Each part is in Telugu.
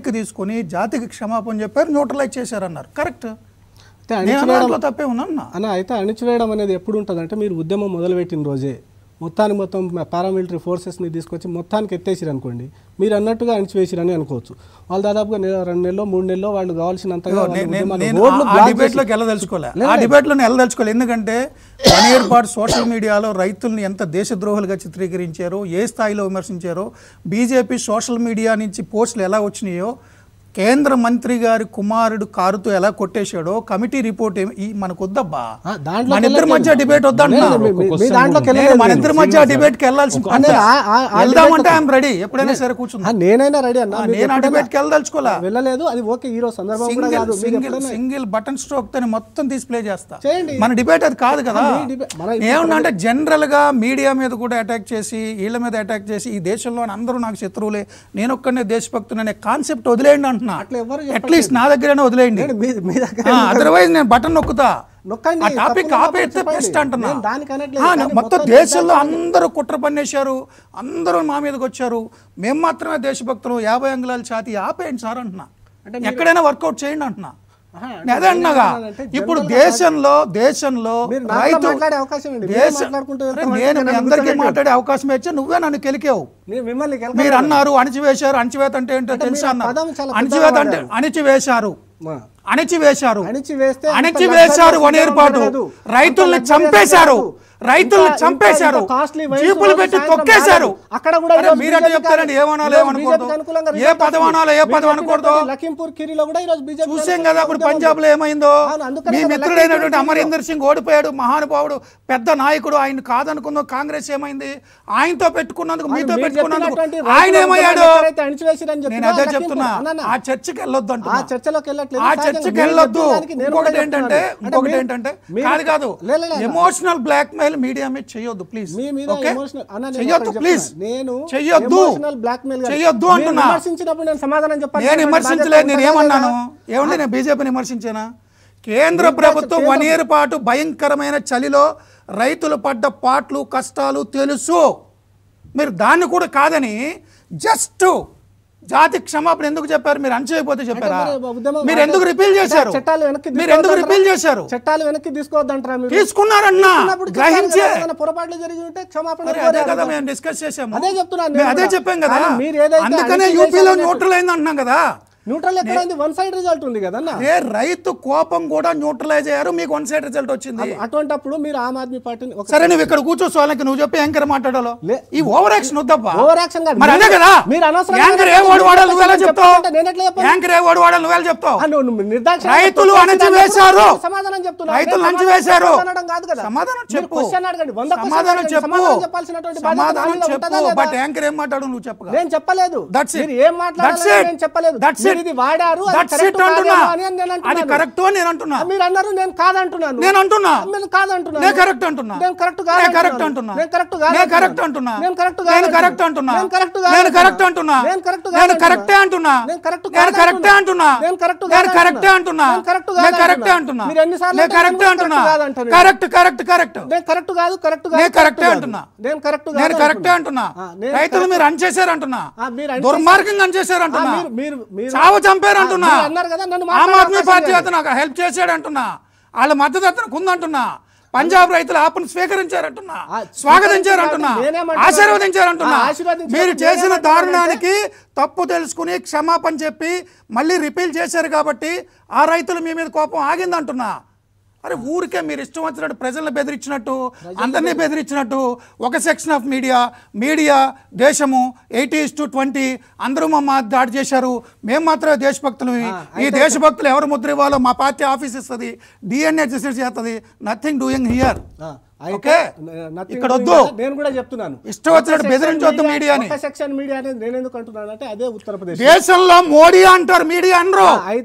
వెనక్కి తీసుకొని జాతికి క్షమాపణ చెప్పారు న్యూట్రలైజ్ చేశారన్నారు కరెక్ట్ అయితే నేను అణిచివేయడం దాంట్లో తప్పే ఉన్నా అన్న అయితే అణిచివేయడం అనేది ఎప్పుడు ఉంటుందంటే మీరు ఉద్యమం మొదలుపెట్టిన రోజే మొత్తానికి మొత్తం పారామిలిటరీ ఫోర్సెస్ని తీసుకొచ్చి మొత్తానికి ఎత్తేసిరు అనుకోండి మీరు అన్నట్టుగా అణిచివేసిరని అనుకోవచ్చు వాళ్ళు దాదాపుగా నెల రెండు నెలలో మూడు నెలల్లో వాళ్ళు కావాల్సినంతగా వాళ్ళ నేను- నేను- ఉద్యమాన్ని నేను రోడ్లు ఆ బ్లాక్ డిబేట్ చేసి- లోకి వెళ్ళదలుచుకోలే ఆ డిబేట్ లో వెళ్ళదలుచుకోలే ఎందుకంటే వన్ ఇయర్ పాటు సోషల్ మీడియాలో రైతుల్ని ఎంత దేశద్రోహులుగా చిత్రీకరించారో ఏ స్థాయిలో విమర్శించారో బీజేపీ సోషల్ మీడియా నుంచి పోస్టులు ఎలా వచ్చినాయో కేంద్ర మంత్రి గారి కుమారుడు కారుతో ఎలా కొట్టేశాడో కమిటీ రిపోర్ట్ ఏమి- ఈ మనకు వద్దబ్బా ఆ, దాంట్లో మన ఇద్దరి మధ్య డిబేట్ వద్దంటున్నా లేదు, మీ- మీ- మీ దాంట్లోకి నేను వెళ్ళలేదు మన నేను. ఇద్దరి మధ్య డిబేట్ కి వెళ్ళాల్సి అంటే ఆ- ఆ- ఆ వెళ్దామంటే ఐఎమ్ రెడీ ఎప్పుడైనా సరే కూర్చుందా ఆ, నేనైనా రెడీ అన్న మీరు నేను ఆ ఎప్పుడైనా డిబేట్ కి వెళ్ళదలుచుకోలే వెళ్ళలేదు అది ఓకే ఈ రోజు సందర్భం కూడా సింగిల్ కాదు మీరు సింగిల్ ఎప్పుడైనా సింగిల్ బటన్ స్ట్రోక్ తో మొత్తం డిస్ప్లే చేస్తా చేయండి. మన డిబేట్ అది కాదు కదా మీ డిబే- మన ఏమన్నా అంటే జనరల్ గా మీడియా మీద కూడా అటాక్ చేసి వీళ్ళ మీద అటాక్ చేసి ఈ దేశంలో అందరూ నాకు శత్రువులే నేను ఒక్కనే దేశభక్తుని అనే కాన్సెప్ట్ వదిలేయండి అంటున్నా అట్లా ఎవరు అట్లీస్ట్ నా దగ్గరనే వదిలేయండి నేను మీ- మీ దగ్గర అదర్వైజ్ నేను బటన్ నొక్కుతా నొక్కండి, ఆ టాపిక్ తప్పున్నా ఆపేస్తే చెప్పండి. బెస్ట్ అంటున్నా నేను దానికి అనట్లేదు, ఆ, కానీ మొత్తం మొత్తం దేశంలో అందరూ కుట్ర పన్నేశారు అందరూ మా మీదకి వచ్చారు మేము మాత్రమే దేశభక్తులు యాభై అంగుళాల ఛాతి ఆపేయండి సార్ అంటున్నా ఎక్కడైనా వర్కౌట్ చేయండి అంటున్నా ఆహా, నేను అదే అన్నగా అంటే ఇప్పుడు దేశంలో దేశంలో మీరు నాతో రైతు మాట్లాడే అవకాశం ఇవ్వండి. మీరు దేశ- మాట్లాడుకుంటూ అరే వెళ్తాం నేను అంటే మీ నన్ను అందరికీ కూర్చోబెట్టు. మాట్లాడే అవకాశం ఇచ్చా నువ్వే నన్ను కెలికావు నేను మిమ్మల్ని గెలక- మీరు అన్నారు అణచివేశారు అణచివేత అంటే ఏంటో అంటే తెలుసా మీరు ఆ అన్నారు పదం చాలా అణచివేత పెద్దగా అంటే వాడారు. అణచివేశారు మా. అణచివేశారు అణిచివేస్తే అంత అణచివేశారు luxurious వన్ ఇయర్ పాటు ఉండదు. రైతుల్ని అంత luxurious చంపేశారు ఉండదు. రైతుల్ని ఇంకా- చంపేశారు ఇంకా costly wines జీపులు రోజు పెట్టి సాయంత్రం తొక్కేశారు తాగదు. అక్కడ కూడా అరే ఈరోజు మీరంటే BJP చెప్తారండి ఏమనాలో ఈరోజు ఏమనకూడదు BJP కి అనుకూలంగా ఏ రిజల్ట్ పదం అనాలో ఏ వచ్చింది. పదం BJP అనకూడదు లఖింపూర్ కిరిలో కూడా ఈరోజు BJP చూసాం అనుకూలంగా కదా అప్పుడు ఉద్యమం పంజాబ్ లో ఏమైందో అవును, అందుకనే మీ కదా మిత్రుడైనటువంటి లఖింపూర్ అమరీందర్ సింగ్ ఓడిపోయాడు మహానుభావుడు పెద్ద నాయకుడు ఆయన కాదనుకుందో కాంగ్రెస్ ఏమైంది ఆయనతో పెట్టుకున్నందుకు మీతో మీరు పెట్టుకున్నందుకు చెప్పినటువంటి ఆయన రైతుల ఏమయ్యాడు ఉద్యమాన్ని ఎవరైతే అణిచివేసిరని నేను చెప్తున్నా, అదే లఖింపూర్. చెప్తున్నా అన్న, ఆ చర్చకి వెళ్ళొద్దు ఆ అంటున్నా చర్చలోకి వెళ్ళట్లేదు ఆ సహజంగా చర్చకి మీరు వెళ్ళొద్దు చెప్పిన దానికి నేను ఇంకొకటి కూడా ఏంటంటే చెప్తున్నాను. ఇంకొకటి మీరు- ఏంటంటే మీరు- కాదు కాదు లే, లే, లే. ఎమోషనల్ బ్లాక్ మెయిల్ మీడియా మీద చెయ్యొద్దు ప్లీజ్ మీ మీద ఓకే ఎమోషనల్ అన్న నేను చెయ్యొద్దు ఒకటి ప్లీజ్ చెప్తున్నా. నేను చెయ్యొద్దు ఎమోషనల్ బ్లాక్మెయిల్ గాని- చెయ్యొద్దు మీరు అంటున్నా విమర్శించినప్పుడు నేను సమాధానం చెప్పాలి నేను విమర్శించలేదు నేను ఏమన్నాను ఏమండి నేను బీజేపీని విమర్శించానా కేంద్ర ప్రభుత్వం వన్ ఇయర్ పాటు భయంకరమైన చలిలో రైతులు పడ్డ పాట్లు కష్టాలు తెలుసు మీరు దాన్ని కూడా కాదని జస్ట్ జాతి క్షమాపణ ఎందుకు చెప్పారు మీరు అంచైపోతే చెప్పారా మరి ఉద్యమం మీరు ఎందుకు రిపీల్ చేశారు చట్టాలు వెనక్కి మీరు ఎందుకు తీసుకోవద్దంటారా? రిపీల్ చేశారు చట్టాలు వెనక్కి తీసుకోవద్దంటారా మీరు తీసుకున్నారన్నా తీసుకున్నప్పుడు చెప్పాలి గ్రహించే కదా, ఏమైనా పొరపాట్లు జరిగి ఉంటే క్షమాపణ మరి అదే కోరారు కదా కదా. మేము డిస్కస్ చేసాము అదే చెప్తున్నాను మేము నేను అదే కూడా. చెప్పాం కదా కానీ మీరు ఏదైతే అందుకనే అణిచివేశారో యూపీలో అన్నట్టు- న్యూట్రల్ అయింది అంటున్నాం కదా న్యూట్రల్ ఎక్కడైంది వన్ సైడ్ రిజల్ట్ ఉంది కదన్న ఏ రైతు కోపం కూడా న్యూట్రలైజ్ అయ్యారు మీకు వన్ సైడ్ రిజల్ట్ వచ్చింది అటువంటప్పుడు మీరు ఆమ్ ఆద్మీ పార్టీని ఒక సరే నువ్వు ఇక్కడ కూర్చో సోలకి నువ్వు చెప్పి యాంకర్ మాట్లాడాలో లే. ఈ ఓవర్ యాక్షన్ వద్దబ్బా ఓవర్ యాక్షన్ కాదు. మరి అదే మీరు- కదా మీరు అనవసరంగా యాంకర్ ఏ ఓడి వాడాలి నువ్వు ఎలా చెప్తావు చెప్పాలంటే నేను ఎట్లా చెప్పాలి? యాంకర్ ఏ ఓడి వాడాలి నువ్వు ఎలా చెప్తావు ఆ, నువ్వు- నువ్వు నిర్దాక్షిణ్యంగా రైతులు తొక్కేసి అణచివేశారు. దానికి సమాధానం చెప్తున్నా రైతులు నేను అణచివేశారు. సమాధానం చెప్పడం కాదు కదా సమాధానం మీరు చెప్పు క్వశ్చన్ అడగండి వంద క్వశ్చన్ సమాధానం అడగండి. చెప్పు సమాధానం చెప్పాల్సినటువంటి బాధ్యత నా సమాధానం మీద ఉంటుందా చెప్పు లేదా? బట్ యాంకర్ ఏం మాట్లాడు నువ్వు చెప్పగా నేను చెప్పలేదు That's it. మీరు ఏం మాట్లాడాలో That's it. నేను చెప్పలేదు That's మీరు it. ఇది వాడారు అది That's correct it అంటున్నా కాదేమో అని నేను అది అంటున్నాను. కరెక్ట్ అని నేను అంటున్నా మీరు అన్నారు నేను కాదంటున్నాను నేను అంటున్నా మీరు కాదంటున్నాను నేను కరెక్ట్ అంటున్నా నేను కరెక్ట్ నేను కరెక్ట్ అంటున్నా నేను కరెక్ట్ నేను కరెక్ట్ అంటున్నా నేను కరెక్ట్ నేను కరెక్ట్ అంటున్నా నేను కరెక్ట్ నేను కరెక్ట్ అంటున్నా నేను కరెక్ట్ నేను కరెక్టే అంటున్నా నేను కరెక్ట్ నేను కరెక్టే అంటున్నా నేను కరెక్ట్ నేను కరెక్టే అంటున్నా నేను కరెక్ట్ నేను కరెక్టే అంటున్నా మీరు ఎన్నిసార్లు నేను కరెక్టే అంటున్నా కాదంటారు కరెక్ట్ కరెక్ట్ కరెక్ట్ నేను కరెక్ట్ కాదు కరెక్ట్ కాదు నేను కరెక్టే అంటున్నా నేను కరెక్ట్ నేను కరెక్టే అంటున్నా ఆ, నేను రైతులు మీరు అంచేశారు అంటున్నా ఆ, మీరు అణిచేశారు. దుర్మార్గంగా అంచేశారు అంటున్నా మీరు మీరు మీరు చావు చంపారు అంటున్నా మీరు అన్నారు కదా నన్ను ఆమ్ మాట్లాడే ఆద్మీ అవకాశం పార్టీ లేదు. అతను నాకు హెల్ప్ చేశాడు అంటున్నా వాళ్ళ మద్దతు అతనికి ఉందంటున్నా పంజాబ్ రైతులు ఆపను స్వీకరించారంటున్నా ఆ, స్వాగతించారంటున్నా నేనేమంటున్నా? ఆశీర్వదించారంటున్నా ఆ, ఆశీర్వదించారు. మీరు చేసిన నేనేమంటున్నానంటే- దారుణానికి తప్పు తెలుసుకుని క్షమాపణ చెప్పి మళ్ళీ రిపీల్ చేశారు కాబట్టి ఆ రైతులు మీ మీద కోపం ఆగిందంటున్నా అరే ఊరికే మీరు ఇష్టం వచ్చినట్టు ప్రజలను బెదిరించినట్టు అందరినీ బెదిరించినట్టు ఒక సెక్షన్ ఆఫ్ మీడియా మీడియా దేశము ఎయిటీ టు ట్వంటీ అందరూ మా మా దాడి చేశారు మేము మాత్రమే దేశభక్తులు ఈ దేశభక్తులు ఎవరు ముద్ర ఇవ్వాలో మా పార్టీ ఆఫీస్ ఇస్తుంది డిఎన్ఏ డిసైడ్ చేస్తుంది నథింగ్ డూయింగ్ హియర్ ఆ, అయితే ఓకే nothing ఇక్కడ doing వద్దు కదా, నేను కూడా చెప్తున్నాను ఇష్టం వచ్చినట్టు ఒక బెదిరించొద్దు section మీడియాని. ఒక సెక్షన్ మీడియా అనేది నేను ఎందుకు అంటున్నాను అంటే అదే ఉత్తరప్రదేశ్ దేశంలో మోడీ అంటారు మీడియా అనరు అయితే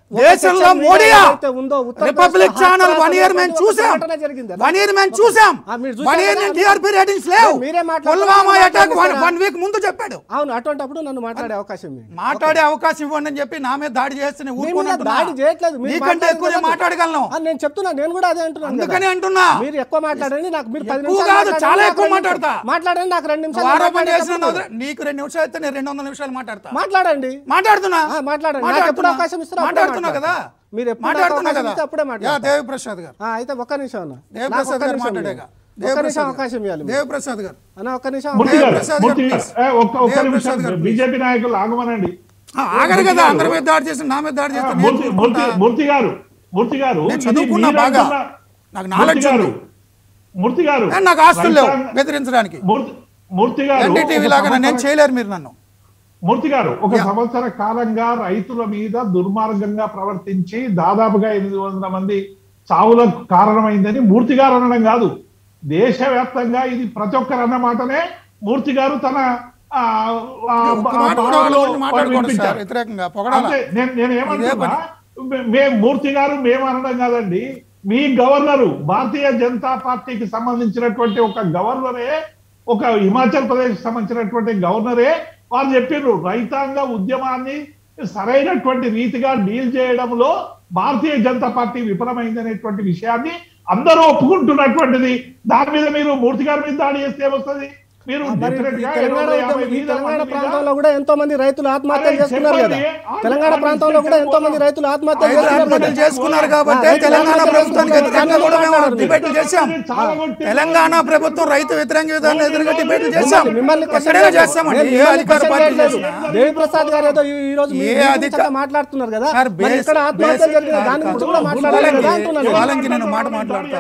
ఒక దేశంలో section మీద మోడీయా ఏదైతే ఉందో ఉత్తరప్రదేశ్ రిపబ్లిక్ లో channel hot one year class మేము లో చూసాం సంఘటన జరిగింది. వన్ ఇయర్ మేము చూసాం ఆ, మీరు చూసారా? వన్ ఇయర్ నేను టీఆర్పీ రేటింగ్స్ లేవు మీరే మాట్లాడుతున్నారు, పుల్వామా అటాక్ వన్ మాట్లాడుతున్నారా? వన్ వీక్ ముందు చెప్పాడు అవును అటువంటిప్పుడు నన్ను మాట్లాడే అవకాశం ఇవ్వండి. మాట్లాడే అవకాశం ఇవ్వండి అని చెప్పి నా మీద దాడి చేస్తే నేను మీ మీద ఊరుకోనంటున్నా. దాడి చేయట్లేదు మీరు నీకంటే మాట్లాడేది ఎక్కువ నేను కదా. మాట్లాడగలను ఆ, నేను చెప్తున్నా నేను కూడా అదే అంటున్నాను కదా. అందుకని అంటున్నా మీరు ఎక్కువ మాట్లాడండి నాకు మీరు పది ఎక్కువ నిమిషాలు కాదు, మాట్లాడండి, చాలా నాకు ఎక్కువ రెండు నిమిషాలు- మాట్లాడతా. మాట్లాడండి నాకు రెండు నిమిషాలు ఆరోపణ మాట్లాడేటప్పుడు చేసిన వదిలే- నీకు రెండు నిమిషాలు అయితే నేను రెండు వందల నిమిషాలు మాట్లాడతా మాట్లాడండి మాట్లాడుతున్నా ఆ, మాట్లాడండి. నాకు ఎప్పుడు అవకాశం ఇస్తారో అప్పుడే మాట్లాడుతున్నా కదా మాట్లాడతా. మీరు ఎప్పుడు నాకు మాట్లాడుతున్నా అవకాశం కదా ఇస్తే అప్పుడే యా, మాట్లాడతా. దేవి ప్రసాద్ గారు ఆ, అయితే ఒక్క నిమిషం అన్న దేవి నాకు ప్రసాద్ ఒక్క గారు నిమిషం మాట్లాడాక ఇవ్వండి. దేవి ఒక్క నిమిషం ప్రసాద్ అవకాశం ఇవ్వాలి మీరు. దేవి ప్రసాద్ గారు అన్న ఒక్క నిమిషం మూర్తి దేవ్ గారు ప్రసాద్ మూర్తి గారు, గారు please. ఏ, ఒక్క ఒక్క దేవ్ నిమిషం ప్రసాద్ గారు, please. బీజేపీ నాయకులు ఆగమనండి ఆ, ఆగరు కదా అందరి మీద దాడి చేసి నా మీద దాడి చేస్తే నేను మూర్తి మూర్తి ఊరుకుంటా. మూర్తి గారు మూర్తి గారు నేను ఇది చదువుకున్నా మీరే బాగా. అంటున్న- నాకు మూర్తి knowledge గారు ఉంది. మూర్తి గారు ఏ, నాకు ఆస్తులు లేవు రైతాంగ- బెదిరించడానికి మూర్తి మూర్తి గారు ఎన్డీటీవీ ఒక లాగా నేను సంవత్సరం- చేయలేరు మీరు నన్ను మూర్తి గారు ఒక యా. సంవత్సర కాలంగా రైతుల మీద దుర్మార్గంగా ప్రవర్తించి దాదాపుగా ఎనిమిది వందల మంది చావులకు కారణమైందని మూర్తి గారు అనడం కాదు దేశవ్యాప్తంగా ఇది ప్రతి ఒక్కరు అన్న మాటనే మూర్తి గారు తన ఆ, ఆ, ఒక్క ఆ మాట కూడా వాళ్ళ పాటలో గురించి మాట్లాడకూడదు సార్ వినిపించారు. వ్యతిరేకంగా పొగడాల అంతే నేను నేను ఇదే ఏమంటున్నా మేము మూర్తి గారు మేము అనడం కాదండి మీ గవర్నరు భారతీయ జనతా పార్టీకి సంబంధించినటువంటి ఒక గవర్నరే ఒక హిమాచల్ ప్రదేశ్ సంబంధించినటువంటి గవర్నరే వారు చెప్పారు రైతాంగ ఉద్యమాన్ని సరైనటువంటి రీతిగా డీల్ చేయడంలో భారతీయ జనతా పార్టీ విఫలమైందనేటువంటి విషయాన్ని అందరూ ఒప్పుకుంటున్నటువంటిది దాని మీద మీరు మూర్తి గారి మీద దాడి చేస్తే ఏమొస్తుంది మీరు మరి definite ఈ గా తెలంగాణ 250 ఉద్యమం- ఈ మీద తెలంగాణ మంది మీద ప్రాంతంలో కూడా ఎంతో మంది రైతులు ఆత్మహత్యలు అరే చేసుకున్నారు కదా చెప్పండి. ఆ- తెలంగాణ ఆ ప్రాంతంలో కూడా ఎంతో మంది చెప్పండి. రైతులు ఆత్మహత్యలు ఐదు చేసుకున్నారు ఆత్మహత్యలు కదా. చేసుకున్నారు కాబట్టి ఆ, రైతులు తెలంగాణ ఆత్మహత్యలు ప్రభుత్వానికి చేసుకున్నారు. వ్యతిరేకంగా కూడా మేము మాట్లాడండి. డిబేట్లు చేశాం తెలంగాణ ప్రభుత్వం రైతు వ్యతిరేక విధానం ఎదురుగా డిబేట్లు చేశాం మిమ్మల్ని- మిమ్మల్ని question ఎక్కడైనా చేయలేదు. చేస్తామండి నేను ఏ మిమ్మల్ని అధికార question పార్టీ చేయలేదు. చేసినా దేవి ప్రసాద్ గారు ఏదో ఈ- ఈ రోజు మీ ఏ గురించి అధిక- అంతా మాట్లాడుతున్నారు కదా సార్, మరి బేస్- ఇక్కడ ఆత్మహత్యలు బేస్- జరిగిన దాని కాదు, గురించి కూడా కాదు. మాట్లాడాలి కదా వాళ్ళకి- అంటున్నాను వాళ్ళకి నేను మాట మాట్లాడతా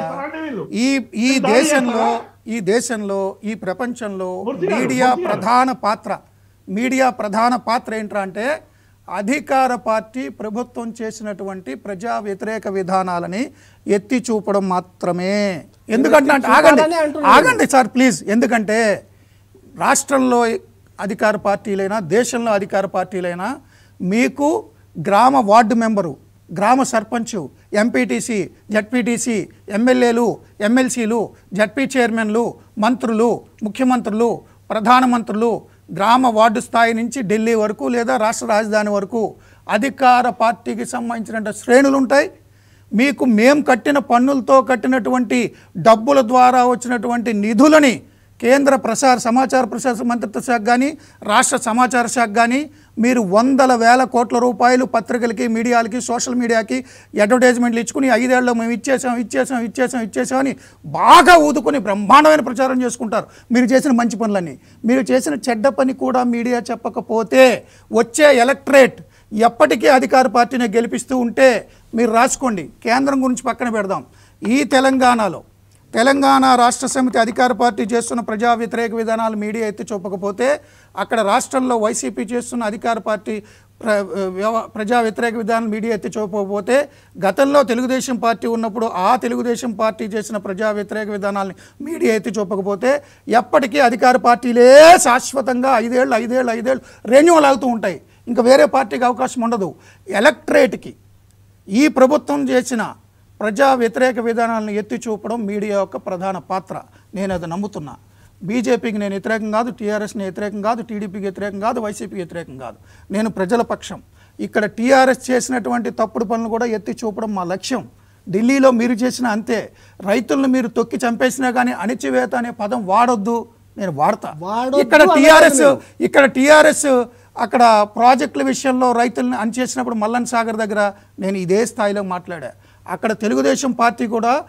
ఈ ఈ దేశంలో ఈ దేశంలో ఈ ప్రపంచంలో మూర్తి గారు, మీడియా మూర్తి గారు. ప్రధాన పాత్ర మీడియా ప్రధాన పాత్ర ఏంట్రా అంటే అధికార పార్టీ ప్రభుత్వం చేసినటువంటి ప్రజా వ్యతిరేక విధానాలని ఎత్తి చూపడం మాత్రమే ఎందుకంటే అంటే ఆగండి చూపాలని అంటున్నాను. ఆగండి సార్ ప్లీజ్ ఎందుకంటే రాష్ట్రంలో అధికార పార్టీలైనా దేశంలో అధికార పార్టీలైనా మీకు గ్రామ వార్డు మెంబరు గ్రామ సర్పంచు ఎంపీటీసీ జడ్పీటీసీ ఎమ్మెల్యేలు ఎమ్మెల్సీలు జడ్పీ చైర్మన్లు మంత్రులు ముఖ్యమంత్రులు ప్రధానమంత్రులు గ్రామ వార్డు స్థాయి నుంచి ఢిల్లీ వరకు లేదా రాష్ట్ర రాజధాని వరకు అధికార పార్టీకి సంబంధించిన శ్రేణులు ఉంటాయి మీకు మేం కట్టిన పన్నులతో కట్టినటువంటి డబ్బుల ద్వారా వచ్చినటువంటి నిధులని కేంద్ర ప్రసార సమాచార ప్రసార మంత్రిత్వ శాఖ కానీ రాష్ట్ర సమాచార శాఖ కానీ మీరు వందల వేల కోట్ల రూపాయలు పత్రికలకి మీడియాలకి సోషల్ మీడియాకి అడ్వర్టైజ్మెంట్లు ఇచ్చుకుని ఐదేళ్ళలో మేము ఇచ్చేసాం ఇచ్చేసాం ఇచ్చేసాం ఇచ్చేసాం అని బాగా ఊదుకొని బ్రహ్మాండమైన ప్రచారం చేసుకుంటారు మీరు చేసిన మంచి పనులన్నీ మీరు చేసిన చెడ్డ పని కూడా మీడియా చెప్పకపోతే వచ్చే ఎలక్ట్రేట్ ఎప్పటికీ అధికార పార్టీని గెలిపిస్తూ ఉంటే మీరు రాసుకోండి కేంద్రం గురించి పక్కన పెడదాం ఈ తెలంగాణలో తెలంగాణ రాష్ట్ర సమితి అధికార పార్టీ చేస్తున్న ప్రజా వ్యతిరేక విధానాలు మీడియా ఎత్తి చూపకపోతే అక్కడ రాష్ట్రంలో వైసీపీ చేస్తున్న అధికార పార్టీ ప్ర వ్యవ- ప్రజా వ్యతిరేక విధానం మీడియా ఎత్తి చూపకపోతే గతంలో తెలుగుదేశం పార్టీ ఉన్నప్పుడు ఆ తెలుగుదేశం పార్టీ చేసిన ప్రజా వ్యతిరేక విధానాలని మీడియా ఎత్తి చూపకపోతే ఎప్పటికీ అధికార పార్టీలే శాశ్వతంగా ఐదేళ్ళు ఐదేళ్ళు ఐదేళ్ళు రెన్యూవల్ అవుతూ ఉంటాయి ఇంకా వేరే పార్టీకి అవకాశం ఉండదు ఎలక్ట్రేట్కి ఈ ప్రభుత్వం చేసిన ప్రజా వ్యతిరేక విధానాలను ఎత్తి చూపడం మీడియా యొక్క ప్రధాన పాత్ర నేను అది నమ్ముతున్నా బీజేపీకి నేను వ్యతిరేకం కాదు టీఆర్ఎస్ని వ్యతిరేకం కాదు టీడీపీకి వ్యతిరేకం కాదు వైసీపీకి వ్యతిరేకం కాదు నేను ప్రజల పక్షం ఇక్కడ టీఆర్ఎస్ చేసినటువంటి తప్పుడు పనులు కూడా ఎత్తి చూపడం మా లక్ష్యం ఢిల్లీలో మీరు చేసిన అంతే రైతులను మీరు తొక్కి చంపేసినా కానీ అణిచివేత అనే పదం వాడొద్దు నేను వాడతా వాడొద్దు ఇక్కడ అనలేదు టీఆర్ఎస్ నేను. ఇక్కడ టీఆర్ఎస్ అక్కడ ప్రాజెక్టుల విషయంలో రైతులను అణచేసినప్పుడు మల్లన్ సాగర్ దగ్గర నేను ఇదే స్థాయిలో మాట్లాడా అక్కడ తెలుగుదేశం పార్టీ కూడా